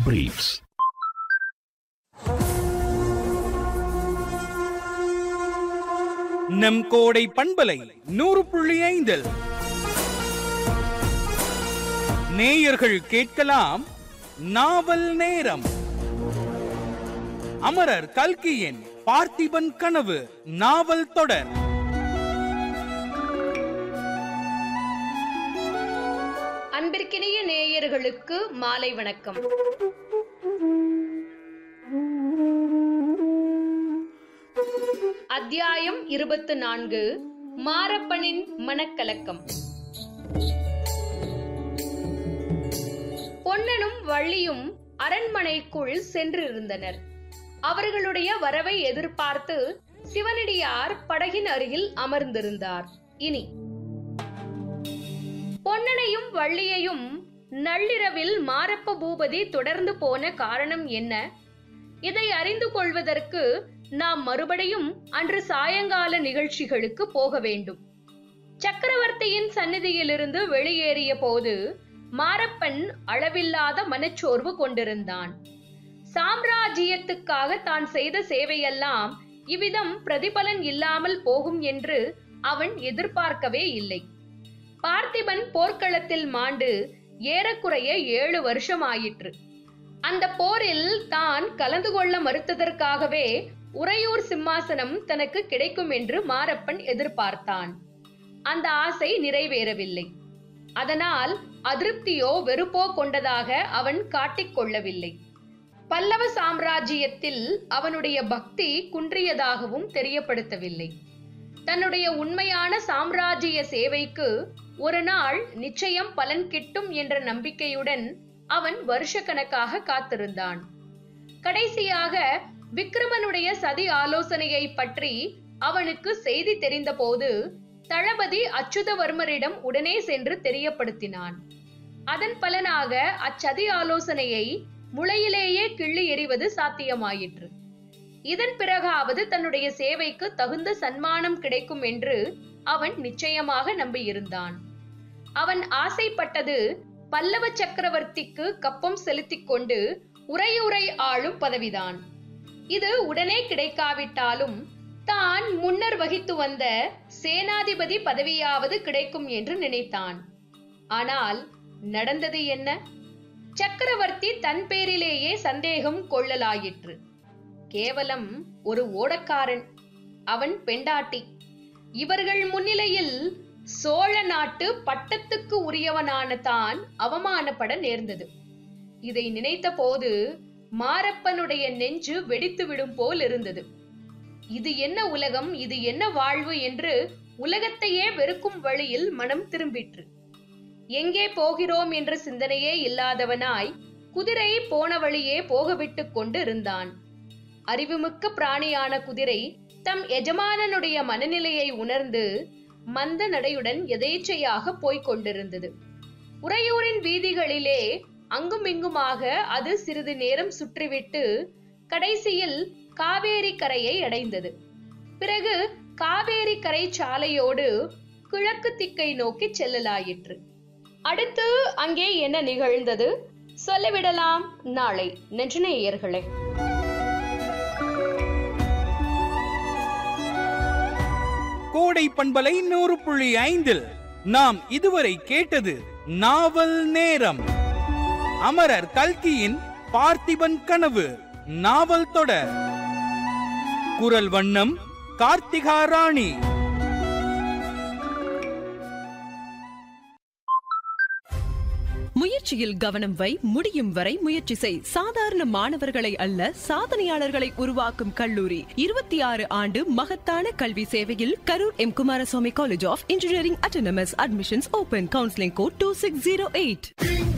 Briefs. நம் கோடை பண்பலை நூறு புள்ளி ஐந்தில் நேயர்கள் கேட்கலாம் நாவல் நேரம் அமரர் கல்கியின் பார்த்திபன் கனவு நாவல் தொடர் அன்பிற்கினிய நேயர்களுக்கு மாலை வணக்கம் அத்தியாயம் இருபத்து நான்கு மாரப்பனின் மனக்கலக்கம் பொன்னனும் வள்ளியும் அரண்மனைக்குள் சென்றிருந்தனர் அவர்களுடைய வரவை எதிர்பார்த்து சிவனடியார் படகின் அருகில் அமர்ந்திருந்தார் இனி பொன்னனையும் வள்ளியையும் நள்ளிரவில் மாரப்ப பூபதி தொடர்ந்து போன காரணம் என்ன இதை அறிந்து கொள்வதற்கு நாம் மறுபடியும் அன்று சாயங்கால நிகழ்ச்சிகளுக்கு போக வேண்டும் சக்கரவர்த்தியின் சந்நிதியிலிருந்து வெளியேறிய போது மாரப்பன் அளவில்லாத மனச்சோர்வு கொண்டிருந்தான் சாம்ராஜ்யத்துக்காக தான் செய்த சேவையெல்லாம் இவ்விதம் பிரதிபலன் இல்லாமல் போகும் என்று அவன் எதிர்பார்க்கவே இல்லை பார்த்திபன் போர்க்களத்தில் மாண்டு ஏறக்குறைய ஏழு வருஷம் ஆயிற்று அந்த போரில் தான் கலந்து கொள்ள மறுத்ததற்காகவே உறையூர் சிம்மாசனம் தனக்கு கிடைக்கும் என்று மாரப்பன் எதிர்பார்த்தான் அந்த ஆசை நிறைவேறவில்லை அதனால் அதிருப்தியோ வெறுப்போ கொண்டதாக அவன் காட்டிக் கொள்ளவில்லை பல்லவ சாம்ராஜ்யத்தில் அவனுடைய பக்தி குன்றியதாகவும் தெரியப்படுத்தவில்லை தன்னுடைய உண்மையான சாம்ராஜ்ய சேவைக்கு ஒரு நாள் நிச்சயம் பலன் கிட்டும் என்ற நம்பிக்கையுடன் அவன் வருஷக்கணக்காக காத்திருந்தான் கடைசியாக விக்ரமனுடைய சதி ஆலோசனையை பற்றி அவனுக்கு செய்தி தெரிந்தபோது தளபதி அச்சுதவர்மரிடம் உடனே சென்று தெரியப்படுத்தினான் அதன் பலனாக அச்சதி ஆலோசனையை முளையிலேயே கிள்ளி எறிவது சாத்தியமாயிற்று இதன் பிறகாவது தன்னுடைய சேவைக்கு தகுந்த சன்மானம் கிடைக்கும் என்று அவன் நிச்சயமாக நம்பியிருந்தான் அவன் ஆசைப்பட்டது பல்லவ சக்கரவர்த்திக்கு கப்பம் செலுத்திக் கொண்டு உரையுரை ஆளும் பதவிதான் இது உடனே கிடைக்காவிட்டாலும் தான் முன்னர் வகித்து வந்த சேனாதிபதி பதவியாவது கிடைக்கும் என்று நினைத்தான் ஆனால் நடந்தது என்ன சக்கரவர்த்தி தன் பேரிலேயே சந்தேகம் கொள்ளலாயிற்று கேவலம் ஒரு ஓடக்காரன் அவன் பெண்டாட்டி இவர்கள் முன்னிலையில் சோழ நாட்டு பட்டத்துக்கு உரியவனான தான் அவமானப்பட நேர்ந்தது இதை நினைத்த போது மாரப்பனுடைய நெஞ்சு வெடித்து விடும் போல் இருந்தது இது என்ன உலகம் இது என்ன வாழ்வு என்று உலகத்தையே வெறுக்கும் வழியில் மனம் திரும்பிற்று எங்கே போகிறோம் என்ற சிந்தனையே இல்லாதவனாய் குதிரை போன வழியே போகவிட்டு கொண்டு இருந்தான் அறிவுமிக்க பிராணியான குதிரை தம் எஜமானனுடைய மனநிலையை உணர்ந்து மந்த நடையுடன் எதேச்சையாக போய்க் கொண்டிருந்தது உறையூரின் வீதிகளிலே அங்குமிங்குமாக அது சிறிது நேரம் சுற்றிவிட்டு கடைசியில் காவேரி கரையை அடைந்தது பிறகு காவேரி கரை சாலையோடு கிழக்கு திக்கை நோக்கி செல்லலாயிற்று அடுத்து அங்கே என்ன நிகழ்ந்தது சொல்லிவிடலாம் நாளை நெஞ்சநேயர்களே கோடை பண்பலை நூறு புள்ளி ஐந்தில் நாம் இதுவரை கேட்டது நாவல் நேரம் அமரர் கல்கியின் பார்த்திபன் கனவு நாவல் தொடர் குரல் வண்ணம் கார்த்திகா ராணி முயற்சியில் கவனம் வை முடியும் வரை முயற்சி செய் சாதாரண மாணவர்களை அல்ல சாதனையாளர்களை உருவாக்கும் கல்லூரி இருபத்தி ஆறு ஆண்டு மகத்தான கல்வி சேவையில் Karur M Kumaraswamy college of engineering autonomous admissions open counselling code two six zero eight